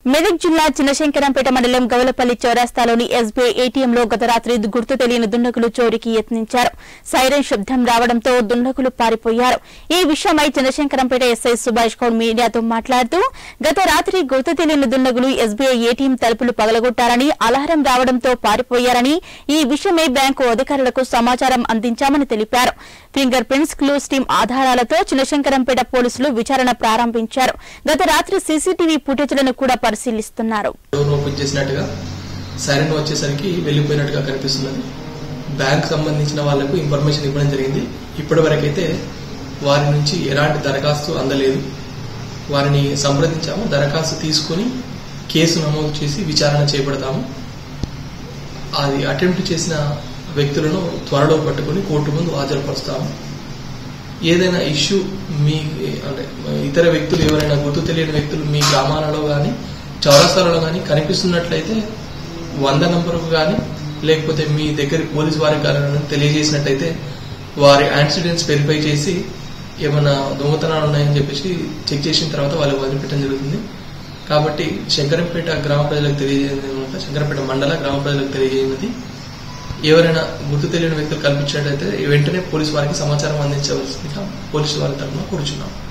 మెదక్ జిల్లా చిన్నశంకరంపేట మండలం గౌలపల్లి చౌరాస్తాలోని ఎస్బీఐ ఏటీఎంలో గత రాత్రి గుర్తు తెలియని దుండగులు చోరీకి యత్నించారు సైరన్ శబ్దం రావడంతో దుండగులు పారిపోయారు ఈ విషయమై చిన్నశంకరంపేట ఎస్ఐ సుభాష్ గౌడ్ మీడియాతో మాట్లాడుతూ గత రాత్రి గుర్తు తెలియని దుండగులు ఎస్బీఐ ఏటీఎం తలుపులు పగలగొట్టారని అలారం రావడంతో పారిపోయారని ఈ విషయమై బ్యాంకు అధికారులకు సమాచారం అందించామని తెలిపారు ఫింగర్ ప్రింట్స్ క్లూస్ టీం ఆధారాలతో చిన్నశంకరంపేట పోలీసులు విచారణ ప్రారంభించారు గత రాత్రి సీసీటీవీ ఫుటేజ్లను కూడా పరిశీలిస్తున్నారు డోర్ ఓపెన్ చేసినట్టుగా సైరన్ వచ్చేసరికి వెళ్ళిపోయినట్టుగా కనిపిస్తున్నది బ్యాంక్ సంబంధించిన వాళ్లకు ఇన్ఫర్మేషన్ ఇవ్వడం జరిగింది ఇప్పటి వరకైతే వారి నుంచి ఎలాంటి దరఖాస్తు అందలేదు వారిని సంప్రదించాము దరఖాస్తు తీసుకుని కేసు నమోదు చేసి విచారణ చేపడతాము అది అటెంప్ట్ చేసిన వ్యక్తులను త్వరలో పట్టుకుని కోర్టు ముందు హాజరుపరుస్తాము ఏదైనా ఇష్యూ మీ అంటే ఇతర వ్యక్తులు ఎవరైనా గుర్తు తెలియని వ్యక్తులు మీ గ్రామాలలో కానీ చౌరస్తాలలో కానీ కనిపిస్తున్నట్లయితే వంద నంబర్కు కానీ లేకపోతే మీ దగ్గర పోలీస్ వారికి కానీ తెలియజేసినట్లయితే వారి యాక్సిడెంట్స్ వెరిఫై చేసి ఏమైనా దొంగతనాలు ఉన్నాయని చెప్పేసి చెక్ చేసిన తర్వాత వాళ్ళు వదిలిపెట్టడం జరుగుతుంది కాబట్టి శంకరంపేట గ్రామ ప్రజలకు తెలియజేయడం శంకరంపేట మండల గ్రామ ప్రజలకు తెలియజేయనది ఎవరైనా గుర్తు తెలియని వ్యక్తులు కల్పించినట్లయితే వెంటనే పోలీసు వారికి సమాచారం అందించవలసిందిగా పోలీసు వారి తరఫున కోరుచున్నాం